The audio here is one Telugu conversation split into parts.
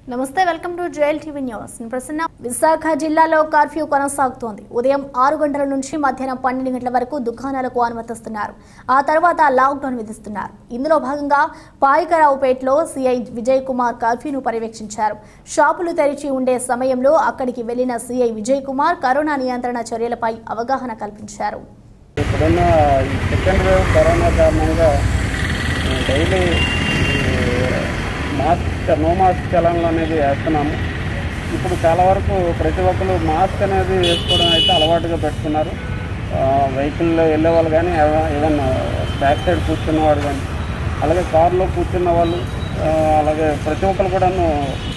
నమస్తే welcome to jail TV news నేను ప్రసన్న విశాఖ జిల్లాలో కర్ఫ్యూ కొనసాగుతోంది ఉదయం ఆరు గంటల నుంచి మధ్యాహ్నం పన్నెండు గంటల వరకు దుకాణాలకు అనుమతిస్తున్నారు ఆ తర్వాత లాక్డౌన్ విధిస్తున్నారు ఇందులో భాగంగా పాయికరావుపేటలో సిఐ విజయ్ కుమార్ కర్ఫ్యూను పర్యవేక్షించారు షాపులు తెరిచి ఉండే సమయంలో అక్కడికి వెళ్లిన సిఐ విజయ్ కుమార్ కరోనా నియంత్రణ చర్యలపై అవగాహన కల్పించారు ఇప్పుడున్న ఈ సెకండ్ వేవ్ కరోనా కారణంగా డైలీ మాస్క్ నో మాస్క్ చలనలు అనేది వేస్తున్నాము ఇప్పుడు చాలా వరకు ప్రతి ఒక్కరు మాస్క్ అనేది వేసుకోవడం అయితే అలవాటుగా పెట్టుకున్నారు వెహికల్లో వెళ్ళే వాళ్ళు కానీ ఈవెన్ బ్యాక్ సైడ్ కూర్చున్న వాడు కానీ అలాగే కారులో కూర్చున్న వాళ్ళు ఆ, అలాగే ప్రతి ఒక్కరు కూడాను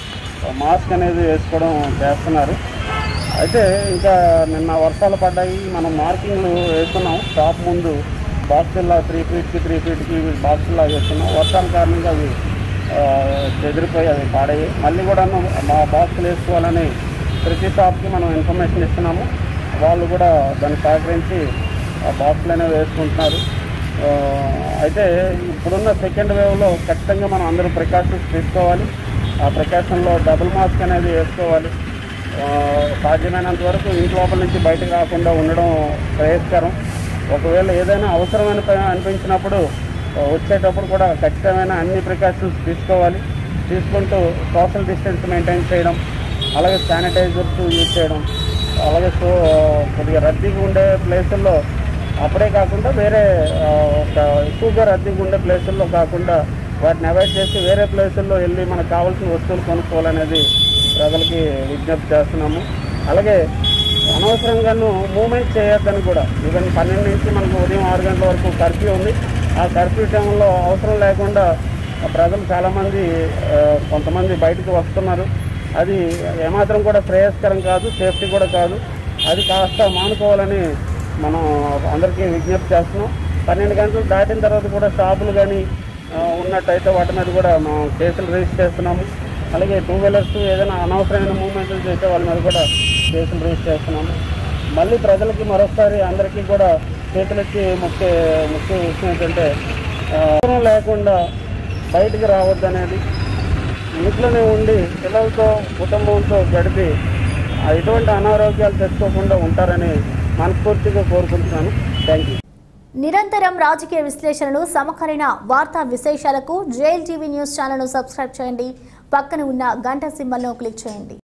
మాస్క్ అనేది వేసుకోవడం చేస్తున్నారు అయితే ఇంకా నిన్న వర్షాలు పడ్డాయి మనం మార్కింగ్లు వేస్తున్నాం షాప్ ముందు బాక్సుల్లా త్రీ ఫీట్కి త్రీ ఫీట్కి బాక్సుల్లా వేస్తున్నాం వర్షాల కారణంగా అవి ఆ, చెదిరిపోయి అవి పాడయ్యాయి మళ్ళీ కూడా మా బాక్సులు వేసుకోవాలని ప్రతి షాప్కి మనం ఇన్ఫర్మేషన్ ఇస్తున్నాము వాళ్ళు కూడా దాన్ని సహకరించి ఆ బాక్సులు అనేవి వేసుకుంటున్నారు ఆ, అయితే ఇప్పుడున్న సెకండ్ వేవ్లో ఖచ్చితంగా మనం అందరూ ప్రికాషన్స్ తీసుకోవాలి ఆ ప్రికాషన్లో డబుల్ మాస్క్ అనేది వేసుకోవాలి ఆ, సాధ్యమైనంత వరకు ఇంటి లోపల నుంచి బయటకు రాకుండా ఉండడం శ్రేయస్కరం ఒకవేళ ఏదైనా అవసరమైన పని అనిపించినప్పుడు ఆ, వచ్చేటప్పుడు కూడా ఖచ్చితమైన అన్ని ప్రికాషన్స్ తీసుకోవాలి తీసుకుంటూ సోషల్ డిస్టెన్స్ మెయింటైన్ చేయడం అలాగే శానిటైజర్స్ యూజ్ చేయడం అలాగే సో కొద్దిగా రద్దీగా ఉండే ప్లేసుల్లో అప్పుడే కాకుండా వేరే ఆ, ఒక ఎక్కువగా రద్దీగా ఉండే ప్లేసుల్లో కాకుండా వాటిని అవాయిడ్ చేసి వేరే ప్లేసుల్లో వెళ్ళి మనకు కావాల్సిన వస్తువులు కొనుక్కోవాలనేది ప్రజలకి విజ్ఞప్తి చేస్తున్నాము అలాగే అనవసరంగాను మూమెంట్ చేయొద్దని కూడా ఈవెన్ పన్నెండు నుంచి మనకు ఉదయం ఆరు గంటల వరకు కర్ఫ్యూ ఉంది ఆ కర్ఫ్యూ టైంలో అవసరం లేకుండా ప్రజలు చాలామంది ఆ, కొంతమంది బయటకు వస్తున్నారు అది ఏమాత్రం కూడా శ్రేయస్కరం కాదు సేఫ్టీ కూడా కాదు అది కాస్త మానుకోవాలని మనం అందరికీ విజ్ఞప్తి చేస్తున్నాం పన్నెండు గంటలు దాటిన తర్వాత కూడా షాపులు కానీ ఉన్నట్టయితే వాటి మీద కూడా మనం కేసులు రిజిస్టర్ చేస్తున్నాము అలాగే టూ వీలర్స్ ఏదైనా అనవసరమైన మూమెంట్లు చేసే వాళ్ళ మీద కూడా కేసులు రిజిస్టర్ చేస్తున్నాము మళ్ళీ ప్రజలకి మరొకసారి అందరికీ కూడా చేతులెత్తి ముఖ్య ముఖ్య విషయం ఏంటంటే ఆ, అవసరం లేకుండా బయటికి రావద్దనేది ఇంట్లోనే ఉండి పిల్లలతో కుటుంబంతో గడిపి ఆ ఎటువంటి అనారోగ్యాలు తెచ్చుకోకుండా ఉంటారని మనస్ఫూర్తిగా కోరుకుంటున్నాను థ్యాంక్ యూ నిరంతరం రాజకీయ విశ్లేషణలు సమకాలీన వార్తా విశేషాలకు జైల్ టీవీ న్యూస్ ఛానల్ను సబ్స్క్రైబ్ చేయండి పక్కన ఉన్న గంట సింబల్ను క్లిక్ చేయండి